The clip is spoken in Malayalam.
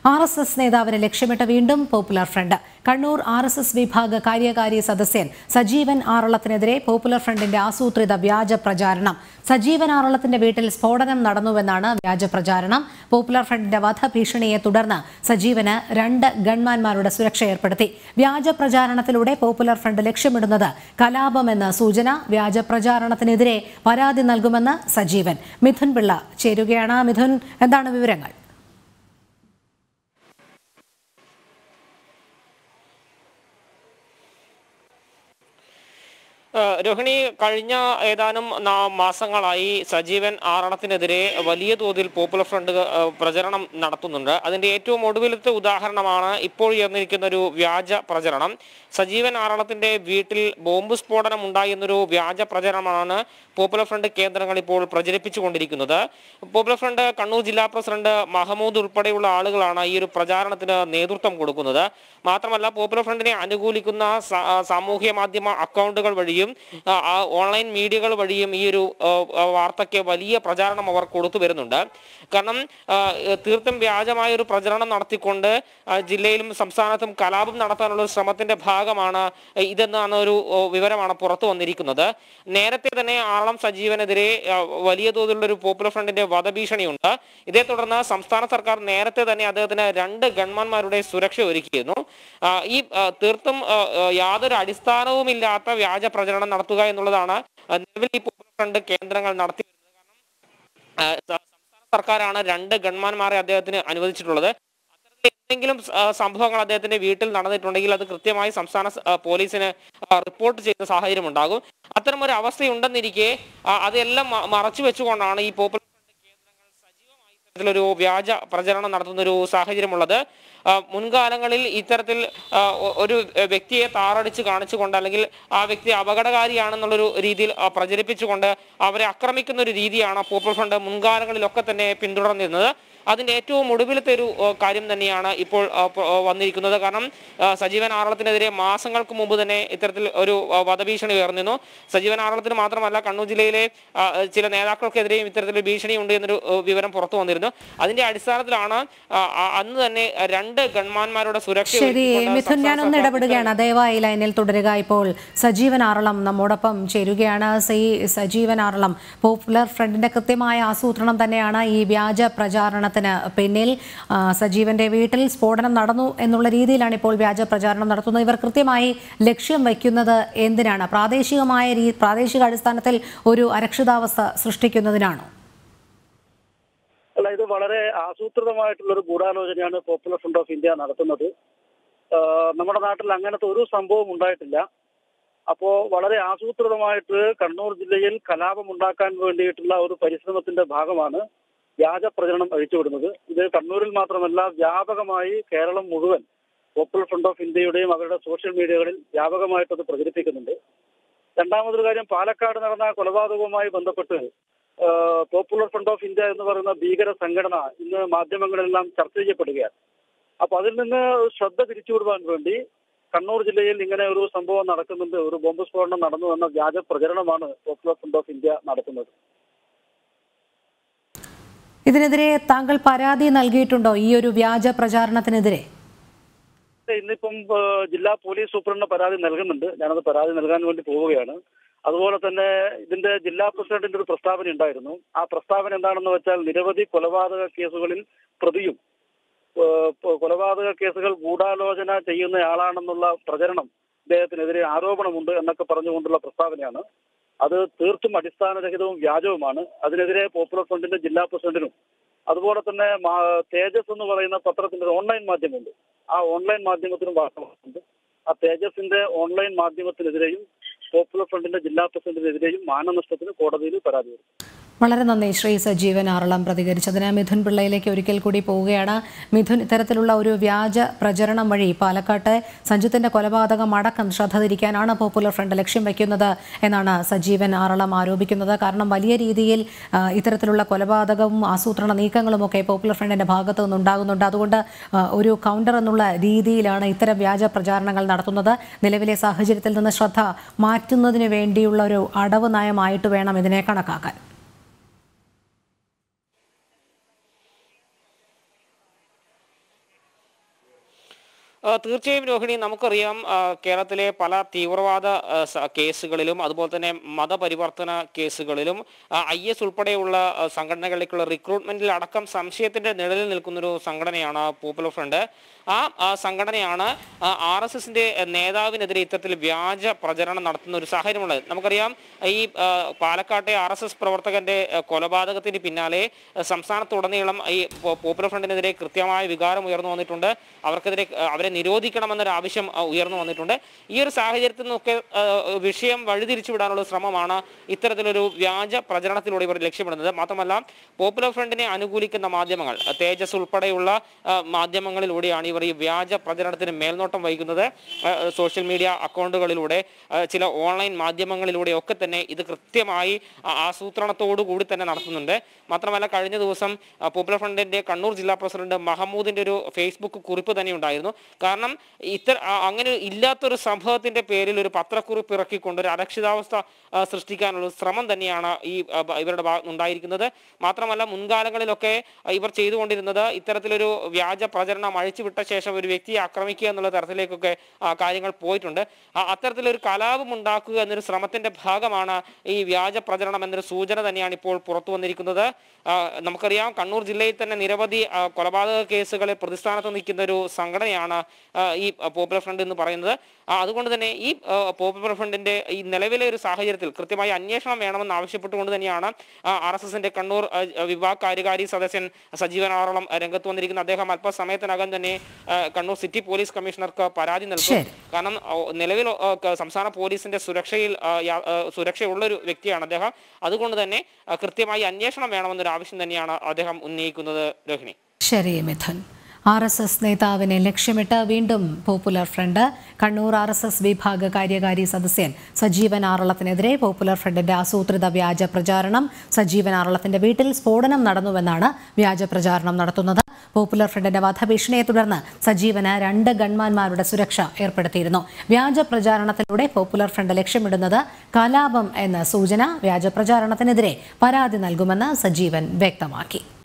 ആർ എസ് എസ് നേതാവിനെ ലക്ഷ്യമിട്ട് വീണ്ടും Popular Front Kannur R S S വിഭാഗ കാര്യകാരി സദസ്യൻ സജീവൻ ആറളത്തിനെതിരെ പോപ്പുലർ ഫ്രണ്ടിന്റെ ആസൂത്രിത വ്യാജ പ്രചാരണം സജീവൻ ആറളത്തിന്റെ വീട്ടിൽ സ്ഫോടനം നടന്നുവെന്നാണ് വ്യാജ പ്രചാരണം പോപ്പുലർ ഫ്രണ്ടിന്റെ വധഭീഷണിയെ തുടർന്ന് സജീവന് രണ്ട് ഗൺമാന്മാരുടെ സുരക്ഷ ഏർപ്പെടുത്തി വ്യാജ പ്രചാരണത്തിലൂടെ പോപ്പുലർ ഫ്രണ്ട് ലക്ഷ്യമിടുന്നത് കലാപമെന്ന സൂചന വ്യാജ പ്രചാരണത്തിനെതിരെ പരാതി നൽകുമെന്ന് സജീവൻ മിഥുൻ പിള്ള ചേരുകയാണ് മിഥുൻ എന്താണ് വിവരങ്ങൾ ഏഹ് രോഹിണി കഴിഞ്ഞ ഏതാനും നാ- മാസങ്ങളായി സജീവൻ ആറണത്തിനെതിരെ വലിയ തോതിൽ പോപ്പുലർ ഫ്രണ്ട് ഏഹ് പ്രചരണം നടത്തുന്നുണ്ട് അതിന്റെ ഏറ്റവും ഒടുവിലത്തെ ഉദാഹരണമാണ് ഇപ്പോൾ ഉയർന്നിരിക്കുന്ന ഒരു വ്യാജ പ്രചരണം സജീവൻ ആറണത്തിന്റെ വീട്ടിൽ ബോംബ് സ്ഫോടനം ഉണ്ടായി എന്നൊരു വ്യാജ പ്രചരണമാണ് പോപ്പുലർ ഫ്രണ്ട് കേന്ദ്രങ്ങൾ ഇപ്പോൾ പ്രചരിപ്പിച്ചുകൊണ്ടിരിക്കുന്നത് പോപ്പുലർ ഫ്രണ്ട് കണ്ണൂർ ജില്ലാ പ്രസിഡന്റ് മഹമ്മൂദ് ഉൾപ്പെടെയുള്ള ആളുകളാണ് ഈ ഒരു പ്രചാരണത്തിന് നേതൃത്വം കൊടുക്കുന്നത് മാത്രമല്ല പോപ്പുലർ ഫ്രണ്ടിനെ അനുകൂലിക്കുന്ന സ- ആ, സാമൂഹ്യ മാധ്യമ അക്കൗണ്ടുകൾ വഴിയും ആ, ആ, ഓൺലൈൻ മീഡിയകൾ വഴിയും ഈ ഒരു ആ, ആ, വാർത്തയ്ക്ക് വലിയ പ്രചാരണം അവർ കൊടുത്തു വരുന്നുണ്ട് കാരണം ആ, തീർത്തും വ്യാജമായ ഒരു പ്രചരണം നടത്തിക്കൊണ്ട് ആ, ജില്ലയിലും സംസ്ഥാനത്തും കലാപം നടത്താനുള്ള ഒരു ശ്രമത്തിന്റെ ഭാഗമാണ് ഇതെന്നാണ് ഒരു ഓ, വിവരമാണ് പുറത്തു വന്നിരിക്കുന്നത് നേരത്തെ തന്നെ ആളം സജീവനെതിരെ ആ, വലിയ തോതിലുള്ള ഒരു പോപ്പുലർ ഫ്രണ്ടിന്റെ വധഭീഷണിയുണ്ട് ഇതേ തുടർന്ന് സംസ്ഥാന സർക്കാർ നേരത്തെ തന്നെ അദ്ദേഹത്തിന് രണ്ട് ഗൺമാന്മാരുടെ സുരക്ഷ ഒരുക്കിയിരുന്നു ആ, ഈ ആ, തീർത്തും ആ, ആ, യാതൊരു അടിസ്ഥാനവുമില്ലാത്ത വ്യാജ പ്രചരണം നടത്തുക എന്നുള്ളതാണ് ആ, നിലവിൽ ഈ പോപ്പുലർ ഫ്രണ്ട് കേന്ദ്രങ്ങൾ നടത്തി വരുന്നത് കാരണം ആ, സ- സംസ്ഥാന സർക്കാരാണ് രണ്ട് ഗൺമാന്മാരെ അദ്ദേഹത്തിന് അനുവദിച്ചിട്ടുള്ളത് അത്തരത്തിൽ എന്തെങ്കിലും ആ, സംഭവങ്ങൾ അദ്ദേഹത്തിന്റെ വീട്ടിൽ നടന്നിട്ടുണ്ടെങ്കിൽ അത് കൃത്യമായി സംസ്ഥാന സ- ആ, പോലീസിന് ആ, റിപ്പോർട്ട് ചെയ്യുന്ന സാഹചര്യം ഉണ്ടാകും അത്തരം ഒരു അവസ്ഥയുണ്ടെന്നിരിക്കെ ആ, അതെല്ലാം മ- മറച്ചു വെച്ചുകൊണ്ടാണ് ഈ പോപ്പുലർ ഫ്രണ്ട് കേന്ദ്രങ്ങൾ സജീവമായി ഇത്തരത്തിലൊരു വ്യാജ പ്രചരണം നടത്തുന്ന ഒരു സാഹചര്യമുള്ളത് ആ, മുൻകാലങ്ങളിൽ ഇത്തരത്തിൽ ആ, ഒ- ഒരു വ്യക്തിയെ താറടിച്ച് കാണിച്ചുകൊണ്ട് അല്ലെങ്കിൽ ആ വ്യക്തി അപകടകാരിയാണെന്നുള്ളൊരു രീതിയിൽ ആ, പ്രചരിപ്പിച്ചുകൊണ്ട് അവരെ ആക്രമിക്കുന്ന ഒരു രീതിയാണ് പോപ്പുലർ ഫ്രണ്ട് മുൻകാലങ്ങളിലൊക്കെ തന്നെ പിന്തുടർന്നിരുന്നത് അതിന്റെ ഏറ്റവും ഒടുവിലത്തെ ഒരു ആ, കാര്യം തന്നെയാണ് ഇപ്പോൾ ആ, പ- ആ, വന്നിരിക്കുന്നത് കാരണം ആ, സജീവൻ ആറളത്തിനെതിരെ മാസങ്ങൾക്ക് മുമ്പ് തന്നെ ഇത്തരത്തിൽ ഒരു ആ, വധഭീഷണി ഉയർന്നിരുന്നു സജീവൻ ആറളത്തിന് മാത്രമല്ല കണ്ണൂർ ജില്ലയിലെ ആ, ചില നേതാക്കൾക്കെതിരെയും ഇത്തരത്തിൽ ഭീഷണി ഉണ്ട് എന്നൊരു ആ, വിവരം പുറത്തു വന്നിരുന്നു അതിന്റെ അടിസ്ഥാനത്തിലാണ് ആ, ആ, അന്ന് തന്നെ രണ്ട് ഗൺമാന്മാരുടെ സുരക്ഷ ശരി ഒരുക്കിക്കൊണ്ട് മിഥുൻ സംസ്ഥാന ഞാനൊന്ന് സർക്കാർ ഇടപെടുകയാണ് ദയവായി ലൈനിൽ തുടരുക ഇപ്പോൾ സജീവൻ ആറളം നമ്മോടൊപ്പം ചേരുകയാണ് സി സജീവൻ ആറളം പോപ്പുലർ ഫ്രണ്ടിന്റെ കൃത്യമായ ആസൂത്രണം തന്നെയാണ് ഈ വ്യാജ പ്രചാരണത്തിന് പിന്നിൽ ആ, സജീവന്റെ വീട്ടിൽ സ്ഫോടനം നടന്നു എന്നുള്ള രീതിയിലാണ് ഇപ്പോൾ വ്യാജ പ്രചാരണം നടത്തുന്നത് ഇവർ കൃത്യമായി ലക്ഷ്യം വയ്ക്കുന്നത് എന്തിനാണ് പ്രാദേശികമായ രീ- പ്രാദേശിക അടിസ്ഥാനത്തിൽ ഒരു അരക്ഷിതാവസ്ഥ സൃഷ്ടിക്കുന്നതിനാണോ അല്ല ഇത് വളരെ ആസൂത്രിതമായിട്ടുള്ള ഒരു ഗൂഢാലോചനയാണ് പോപ്പുലർ ഫ്രണ്ട് ഓഫ് ഇന്ത്യ നടത്തുന്നത് ആഹ് നമ്മുടെ നാട്ടിൽ അങ്ങനത്തെ ഒരു സംഭവം ഉണ്ടായിട്ടില്ല അപ്പോ വളരെ ആസൂത്രിതമായിട്ട് കണ്ണൂർ ജില്ലയിൽ കലാപം ഉണ്ടാക്കാൻ വേണ്ടിയിട്ടുള്ള ഒരു പരിശ്രമത്തിന്റെ ഭാഗമാണ് വ്യാജ പ്രചരണം അഴിച്ചുവിടുന്നത് ഇത് കണ്ണൂരിൽ മാത്രമല്ല വ്യാപകമായി കേരളം മുഴുവൻ പോപ്പുലർ ഫ്രണ്ട് ഓഫ് ഇന്ത്യയുടെയും അവരുടെ സോഷ്യൽ മീഡിയകളിൽ വ്യാപകമായിട്ട് അത് പ്രചരിപ്പിക്കുന്നുണ്ട് രണ്ടാമതൊരു കാര്യം പാലക്കാട് നടന്ന കൊലപാതകവുമായി ബന്ധപ്പെട്ട് ആഹ് പോപ്പുലർ ഫ്രണ്ട് ഓഫ് ഇന്ത്യ എന്ന് പറയുന്ന ഭീകര സംഘടന ഇന്ന് മാധ്യമങ്ങളിലെല്ലാം ചർച്ച ചെയ്യപ്പെടുകയാണ് അപ്പൊ അതിൽ നിന്ന് ശ്രദ്ധ തിരിച്ചുവിടുവാൻ വേണ്ടി കണ്ണൂർ ജില്ലയിൽ ഇങ്ങനെ ഒരു സംഭവം നടക്കുന്നുണ്ട് ഒരു ബോംബ് സ്ഫോടനം നടന്നു എന്ന വ്യാജ പ്രചരണമാണ് പോപ്പുലർ ഫ്രണ്ട് ഓഫ് ഇന്ത്യ നടത്തുന്നത് ഇതിനെതിരെ താങ്കൾ പരാതി നൽകിയിട്ടുണ്ടോ ഈ ഒരു വ്യാജ പ്രചാരണത്തിനെതിരെ ഇന്നിപ്പം ഏഹ്, ജില്ലാ പോലീസ് സൂപ്രണ്ടിന് പരാതി നൽകുന്നുണ്ട് ഞാനത് പരാതി നൽകാൻ വേണ്ടി പോവുകയാണ് അതുപോലെ തന്നെ ഇതിന്റെ ജില്ലാ പ്രസിഡന്റിന്റെ ഒരു പ്രസ്താവന ഉണ്ടായിരുന്നു ആ പ്രസ്താവന എന്താണെന്ന് വെച്ചാൽ നിരവധി കൊലപാതക കേസുകളിൽ പ്രതിയും ഏഹ്, ഇപ്പൊ കൊലപാതക കേസുകൾ ഗൂഢാലോചന ചെയ്യുന്നയാളാണെന്നുള്ള പ്രചരണം ഇദ്ദേഹത്തിനെതിരെ ആരോപണമുണ്ട് എന്നൊക്കെ പറഞ്ഞുകൊണ്ടുള്ള പ്രസ്താവനയാണ് അത് തീർത്തും അടിസ്ഥാനരഹിതവും വ്യാജവുമാണ് അതിനെതിരെ പോപ്പുലർ ഫ്രണ്ടിന്റെ ജില്ലാ പ്രസിഡന്റിനും അതുപോലെ തന്നെ മാ- തേജസ് എന്ന് പറയുന്ന പത്രത്തിന്റെ ഒരു ഓൺലൈൻ മാധ്യമമുണ്ട് ആ ഓൺലൈൻ മാധ്യമത്തിനും വാർത്തകളുണ്ട് ആ തേജസിന്റെ ഓൺലൈൻ മാധ്യമത്തിനെതിരെയും പോപ്പുലർ ഫ്രണ്ടിന്റെ ജില്ലാ പ്രസിഡന്റിനെതിരെയും മാനനഷ്ടത്തിന് കോടതിയിൽ പരാതി കൊടുത്തു വളരെ നന്ദി ശ്രീ സജീവൻ ആറളം പ്രതികരിച്ചതിന് മിഥുൻ പിള്ളയിലേക്ക് ഒരിക്കൽ കൂടി പോവുകയാണ് മിഥുൻ ഇത്തരത്തിലുള്ള ഒരു വ്യാജ പ്രചരണം വഴി പാലക്കാട്ടെ സഞ്ജിത്തിന്റെ കൊലപാതകം അടക്കം ശ്രദ്ധ തിരിക്കാനാണ് പോപ്പുലർ ഫ്രണ്ട് ലക്ഷ്യം വയ്ക്കുന്നത് എന്നാണ് സജീവൻ ആറളം ആരോപിക്കുന്നത് കാരണം വലിയ രീതിയിൽ ആ, ഇത്തരത്തിലുള്ള കൊലപാതകവും ആസൂത്രണ നീക്കങ്ങളുമൊക്കെ പോപ്പുലർ ഫ്രണ്ടിന്റെ ഭാഗത്തു നിന്നുണ്ടാകുന്നുണ്ട് അതുകൊണ്ട് ആ, ഒരു കൗണ്ടർ എന്നുള്ള രീതിയിലാണ് ഇത്തരം വ്യാജ പ്രചാരണങ്ങൾ നടത്തുന്നത് നിലവിലെ സാഹചര്യത്തിൽ നിന്ന് ശ്രദ്ധ മാറ്റുന്നതിന് വേണ്ടിയുള്ള ഒരു അടവ് നയമായിട്ട് വേണം ഇതിനെ കണക്കാക്കാൻ ആ, തീർച്ചയായും രോഹിണി നമുക്കറിയാം ആ, കേരളത്തിലെ പല തീവ്രവാദ ആ, സ- കേസുകളിലും അതുപോലെ തന്നെ മതപരിവർത്തന കേസുകളിലും ഐ എസ് ഉൾപ്പെടെയുള്ള ആ, സംഘടനകളിലേക്കുള്ള റിക്രൂട്ട്മെന്റിൽ അടക്കം സംശയത്തിന്റെ നിഴലിൽ നിൽക്കുന്നൊരു സംഘടനയാണ് പോപ്പുലർ ഫ്രണ്ട് ആ ആ സംഘടനയാണ് ആർ എസ് എസിന്റെ നേതാവിനെതിരെ ഇത്തരത്തിൽ വ്യാജ പ്രചരണം നടത്തുന്ന ഒരു സാഹചര്യമുള്ളത് നമുക്കറിയാം ഈ ആ, പാലക്കാട്ടെ ആർ എസ് എസ് പ്രവർത്തകന്റെ ആ, കൊലപാതകത്തിന് പിന്നാലെ ആ, സംസ്ഥാനത്തുടനീളം ഈ പോ- പോപ്പുലർ ഫ്രണ്ടിനെതിരെ കൃത്യമായ വികാരം ഉയർന്നു വന്നിട്ടുണ്ട് അവർക്കെതിരെ ആ, അവരെ നിരോധിക്കണമെന്നൊരു ആവശ്യം ആ, ഉയർന്നു വന്നിട്ടുണ്ട് ഈ ഒരു സാഹചര്യത്തിൽ നിന്നൊക്കെ ആ, വിഷയം വഴിതിരിച്ചു വിടാനുള്ള ശ്രമമാണ് ഇത്തരത്തിലൊരു വ്യാജ പ്രചരണത്തിലൂടെ ഇവർ ലക്ഷ്യമിടുന്നത് മാത്രമല്ല പോപ്പുലർ ഫ്രണ്ടിനെ അനുകൂലിക്കുന്ന മാധ്യമങ്ങൾ ആ, തേജസ് ഉൾപ്പെടെയുള്ള ആ, മാധ്യമങ്ങളിലൂടെയാണ് ഇവർ ഈ വ്യാജ പ്രചരണത്തിന് മേൽനോട്ടം വഹിക്കുന്നത് ആ, സോഷ്യൽ മീഡിയ അക്കൗണ്ടുകളിലൂടെ ആ, ചില ഓൺലൈൻ മാധ്യമങ്ങളിലൂടെ ഒക്കെ തന്നെ ഇത് കൃത്യമായി ആ- ആസൂത്രണത്തോടു കൂടി തന്നെ നടത്തുന്നുണ്ട് മാത്രമല്ല കഴിഞ്ഞ ദിവസം ആ, പോപ്പുലർ ഫ്രണ്ടിന്റെ കണ്ണൂർ ജില്ലാ പ്രസിഡന്റ് മഹമ്മൂദിന്റെ ഒരു ഫേസ്ബുക്ക് കുറിപ്പ് തന്നെ ഉണ്ടായിരുന്നു കാരണം ഇത്തര ആ, അങ്ങനെ ഇല്ലാത്തൊരു സംഭവത്തിന്റെ പേരിൽ ഒരു പത്രക്കുറിപ്പ് ഇറക്കിക്കൊണ്ട് ഒരു അരക്ഷിതാവസ്ഥ ആ, സൃഷ്ടിക്കാനുള്ള ഒരു ശ്രമം തന്നെയാണ് ഈ ആ, ബ- ഇവരുടെ ഭാഗത്ത് ഉണ്ടായിരിക്കുന്നത് മാത്രമല്ല മുൻകാലങ്ങളിലൊക്കെ ആ, ഇവർ ചെയ്തുകൊണ്ടിരുന്നത് ഇത്തരത്തിലൊരു വ്യാജ പ്രചരണം അഴിച്ചുവിട്ട ശേഷം ഒരു വ്യക്തിയെ ആക്രമിക്കുക എന്നുള്ള തരത്തിലേക്കൊക്കെ ആ, കാര്യങ്ങൾ പോയിട്ടുണ്ട് ആ, അത്തരത്തിലൊരു കലാപം ഉണ്ടാക്കുക എന്നൊരു ശ്രമത്തിന്റെ ഭാഗമാണ് ഈ വ്യാജ പ്രചരണം എന്നൊരു സൂചന തന്നെയാണ് ഇപ്പോൾ പുറത്തു വന്നിരിക്കുന്നത് ആ, നമുക്കറിയാം കണ്ണൂർ ജില്ലയിൽ തന്നെ നിരവധി ആ, കൊലപാതക കേസുകളിൽ പ്രതിസ്ഥാനത്ത് നിൽക്കുന്ന ഒരു സംഘടനയാണ് ആ, ഈ പോപ്പുലർ ഫ്രണ്ട് എന്ന് പറയുന്നത് ആ, അതുകൊണ്ട് തന്നെ ഈ ആ, പോപ്പുലർ ഫ്രണ്ടിന്റെ ഈ നിലവിലെ ഒരു സാഹചര്യത്തിൽ കൃത്യമായി അന്വേഷണം വേണമെന്ന് ആവശ്യപ്പെട്ടുകൊണ്ട് തന്നെയാണ് ആർ എസ് എസിന്റെ കണ്ണൂർ ആ, വിഭാഗ് കാര്യകാരി സദസ്യൻ സജീവൻ ആറളം രംഗത്ത് വന്നിരിക്കുന്ന അദ്ദേഹം അല്പസമയത്തിനകം തന്നെ ആ, കണ്ണൂർ സിറ്റി പോലീസ് കമ്മീഷണർക്ക് പരാതി നൽകും ശരി. കാരണം ആ, നിലവിൽ ആ, ക- സംസ്ഥാന പോലീസിന്റെ സുരക്ഷയിൽ ആ, യാ- ആ, സുരക്ഷയുള്ള ഒരു വ്യക്തിയാണ് അദ്ദേഹം അതുകൊണ്ട് തന്നെ ആ, കൃത്യമായി അന്വേഷണം വേണമെന്നൊരു ആവശ്യം തന്നെയാണ് അദ്ദേഹം ഉന്നയിക്കുന്നത് രോഹിണി ശരി മിഥുൻ ആർ എസ് എസ് നേതാവിനെ ലക്ഷ്യമിട്ട് വീണ്ടും Popular Front Kannur R S S വിഭാഗ കാര്യകാരി സദസ്യൻ സജീവൻ ആറളത്തിനെതിരെ പോപ്പുലർ ഫ്രണ്ടിന്റെ ആസൂത്രിത വ്യാജ പ്രചാരണം സജീവൻ ആറളത്തിന്റെ വീട്ടിൽ സ്ഫോടനം നടന്നുവെന്നാണ് വ്യാജ പ്രചാരണം നടത്തുന്നത് പോപ്പുലർ ഫ്രണ്ടിന്റെ വധഭീഷണിയെ തുടർന്ന് സജീവന് രണ്ട് ഗൺമാന്മാരുടെ സുരക്ഷ ഏർപ്പെടുത്തിയിരുന്നു വ്യാജ പ്രചാരണത്തിലൂടെ പോപ്പുലർ ഫ്രണ്ട് ലക്ഷ്യമിടുന്നത് കലാപം എന്ന സൂചന വ്യാജ പ്രചാരണത്തിനെതിരെ പരാതി നൽകുമെന്ന് സജീവൻ വ്യക്തമാക്കി